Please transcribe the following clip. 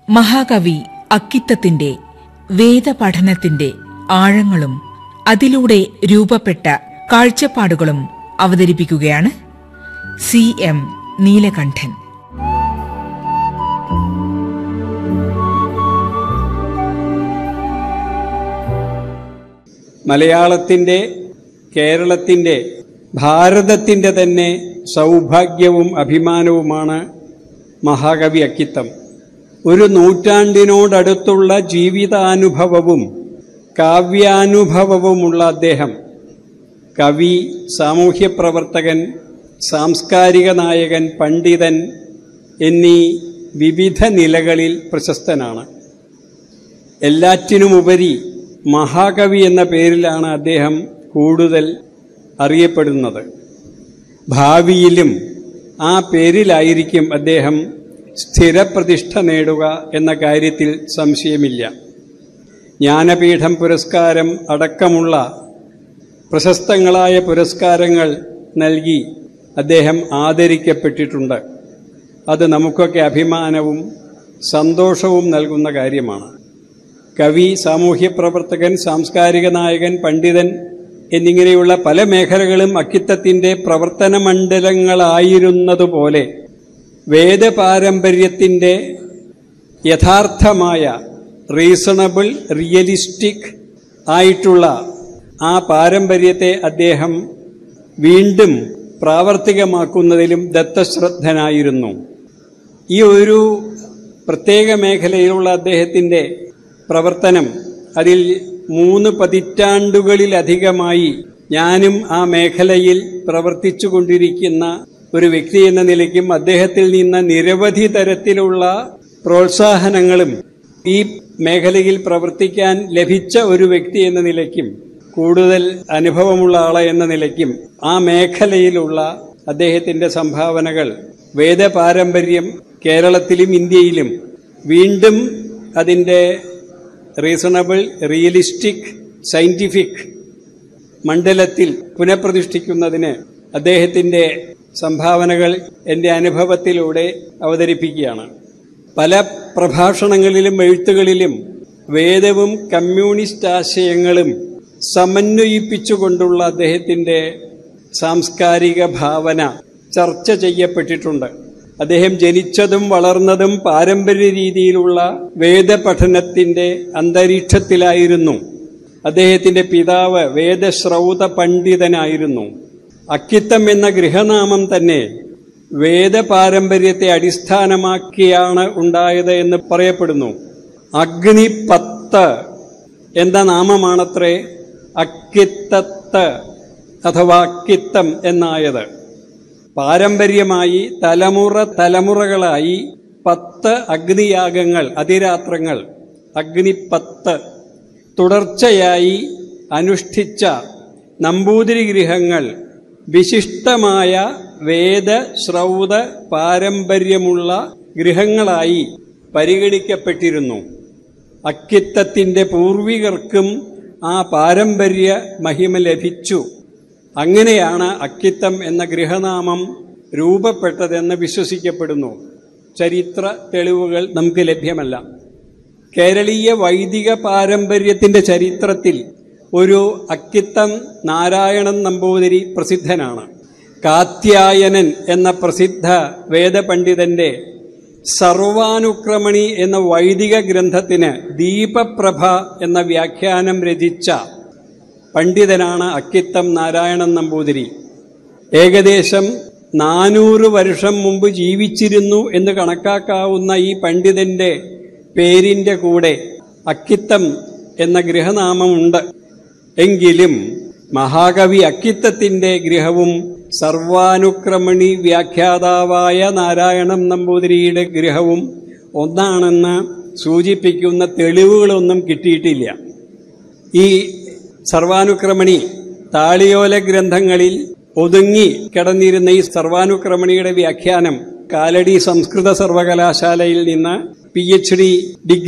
മഹാകവി അക്കിത്തത്തിന്റെ വേദപഠനത്തിന്റെ ആഴങ്ങളും അതിലൂടെ രൂപപ്പെട്ട കാഴ്ചപ്പാടുകളും അവതരിപ്പിക്കുകയാണ് സി എം നീലകണ്ഠൻ മലയാളത്തിൻ്റെ കേരളത്തിൻ്റെ ഭാരതത്തിൻ്റെ തന്നെ സൗഭാഗ്യവും അഭിമാനവുമാണ് മഹാകവി അക്കിത്തം ഒരു നൂറ്റാണ്ടിനോടടുത്തുള്ള ജീവിതാനുഭവവും കാവ്യാനുഭവവുമുള്ള അദ്ദേഹം കവി സാമൂഹ്യ പ്രവർത്തകൻ സാംസ്കാരിക നായകൻ പണ്ഡിതൻ എന്നീ വിവിധ നിലകളിൽ പ്രശസ്തനാണ് എല്ലാറ്റിനുമുപരി മഹാകവി എന്ന പേരിലാണ് അദ്ദേഹം കൂടുതൽ അറിയപ്പെടുന്നത് ഭാവിയിലും ആ പേരിലായിരിക്കും അദ്ദേഹം സ്ഥിരപ്രതിഷ്ഠ നേടുക എന്ന കാര്യത്തിൽ സംശയമില്ല ജ്ഞാനപീഠം പുരസ്കാരം അടക്കമുള്ള പ്രശസ്തങ്ങളായ പുരസ്കാരങ്ങൾ നൽകി അദ്ദേഹം ആദരിക്കപ്പെട്ടിട്ടുണ്ട് അത് നമുക്കൊക്കെ അഭിമാനവും സന്തോഷവും നൽകുന്ന കാര്യമാണ് കവി സാമൂഹ്യ പ്രവർത്തകൻ സാംസ്കാരിക നായകൻ പണ്ഡിതൻ എന്നിങ്ങനെയുള്ള പല മേഖലകളും അക്കിത്തത്തിന്റെ പ്രവർത്തന മണ്ഡലങ്ങളായിരുന്നതുപോലെ വേദപാരമ്പര്യത്തിന്റെ യഥാർത്ഥമായ റീസണബിൾ റിയലിസ്റ്റിക് ആയിട്ടുള്ള ആ പാരമ്പര്യത്തെ അദ്ദേഹം വീണ്ടും പ്രാവർത്തികമാക്കുന്നതിലും ദത്തശ്രദ്ധനായിരുന്നു ഈ ഒരു പ്രത്യേക മേഖലയിലുള്ള അദ്ദേഹത്തിൻ്റെ പ്രവർത്തനം അതിൽ മൂന്ന് പതിറ്റാണ്ടുകളിലധികമായി ഞാനും ആ മേഖലയിൽ പ്രവർത്തിച്ചു കൊണ്ടിരിക്കുന്ന ഒരു വ്യക്തി എന്ന നിലയ്ക്കും അദ്ദേഹത്തിൽ നിന്ന് നിരവധി തരത്തിലുള്ള പ്രോത്സാഹനങ്ങളും ഈ മേഖലയിൽ പ്രവർത്തിക്കാൻ ലഭിച്ച ഒരു വ്യക്തി എന്ന നിലയ്ക്കും കൂടുതൽ അനുഭവമുള്ള ആളെ എന്ന നിലയ്ക്കും ആ മേഖലയിലുള്ള അദ്ദേഹത്തിന്റെ സംഭാവനകൾ വേദപാരമ്പര്യം കേരളത്തിലും ഇന്ത്യയിലും വീണ്ടും അതിൻ്റെ റീസണബിൾ റിയലിസ്റ്റിക് സയന്റിഫിക് മണ്ഡലത്തിൽ പുനഃപ്രതിഷ്ഠിക്കുന്നതിന് അദ്ദേഹത്തിൻ്റെ സംഭാവനകൾ എൻ്റെ അനുഭവത്തിലൂടെ അവതരിപ്പിക്കുകയാണ് പല പ്രഭാഷണങ്ങളിലും എഴുത്തുകളിലും വേദവും കമ്മ്യൂണിസ്റ്റ് ആശയങ്ങളും സമന്വയിപ്പിച്ചുകൊണ്ടുള്ള അദ്ദേഹത്തിൻ്റെ സാംസ്കാരിക ഭാവന ചർച്ച ചെയ്യപ്പെട്ടിട്ടുണ്ട് അദ്ദേഹം ജനിച്ചതും വളർന്നതും പാരമ്പര്യ രീതിയിലുള്ള വേദപഠനത്തിന്റെ അന്തരീക്ഷത്തിലായിരുന്നു അദ്ദേഹത്തിന്റെ പിതാവ് വേദശ്രൗത പണ്ഡിതനായിരുന്നു അക്കിത്തം എന്ന ഗൃഹനാമം തന്നെ വേദപാരമ്പര്യത്തെ അടിസ്ഥാനമാക്കിയാണ് ഉണ്ടായത് എന്ന് പറയപ്പെടുന്നു അഗ്നിപത്ത് എന്ന നാമമാണത്രേ അക്കിത്തത്ത് അഥവാ അക്കിത്തം എന്നായത് പാരമ്പര്യമായി തലമുറ തലമുറകളായി പത്ത് അഗ്നിയാഗങ്ങൾ അതിരാത്രങ്ങൾ അഗ്നിപ്പത്ത് തുടർച്ചയായി അനുഷ്ഠിച്ച നമ്പൂതിരി ഗൃഹങ്ങൾ വിശിഷ്ടമായ വേദ ശ്രൗത പാരമ്പര്യമുള്ള ഗൃഹങ്ങളായി പരിഗണിക്കപ്പെട്ടിരുന്നു അക്കിത്തത്തിന്റെ പൂർവികർക്കും ആ പാരമ്പര്യ മഹിമ ലഭിച്ചു അങ്ങനെയാണ് അക്കിത്തം എന്ന ഗൃഹനാമം രൂപപ്പെട്ടതെന്ന് വിശ്വസിക്കപ്പെടുന്നു ചരിത്ര തെളിവുകൾ നമുക്ക് ലഭ്യമല്ല കേരളീയ വൈദിക പാരമ്പര്യത്തിന്റെ ചരിത്രത്തിൽ ഒരു അക്കിത്തം നാരായണൻ നമ്പൂതിരി പ്രസിദ്ധനാണ് കാത്യായനൻ എന്ന പ്രസിദ്ധ വേദപണ്ഡിതന്റെ സർവാനുക്രമണി എന്ന വൈദിക ഗ്രന്ഥത്തിന് ദീപപ്രഭ എന്ന വ്യാഖ്യാനം രചിച്ച പണ്ഡിതനാണ് അക്കിത്തം നാരായണൻ നമ്പൂതിരി ഏകദേശം നാനൂറ് വർഷം മുമ്പ് ജീവിച്ചിരുന്നു എന്ന് കണക്കാക്കാവുന്ന ഈ പണ്ഡിതന്റെ പേരിന്റെ കൂടെ അക്കിത്തം എന്ന ഗൃഹനാമമുണ്ട് എങ്കിലും മഹാകവി അക്കിത്തത്തിന്റെ ഗൃഹവും സർവാനുക്രമണി വ്യാഖ്യാതാവായ നാരായണൻ നമ്പൂതിരിയുടെ ഗൃഹവും ഒന്നാണെന്ന് സൂചിപ്പിക്കുന്ന തെളിവുകളൊന്നും കിട്ടിയിട്ടില്ല ഈ സർവാനുക്രമണി താളിയോല ഗ്രന്ഥങ്ങളിൽ ഒതുങ്ങി കിടന്നിരുന്ന ഈ സർവാനുക്രമണിയുടെ വ്യാഖ്യാനം കാലടി സംസ്കൃത സർവകലാശാലയിൽ നിന്ന് പി എച്ച് ഡി ഡിഗ്രി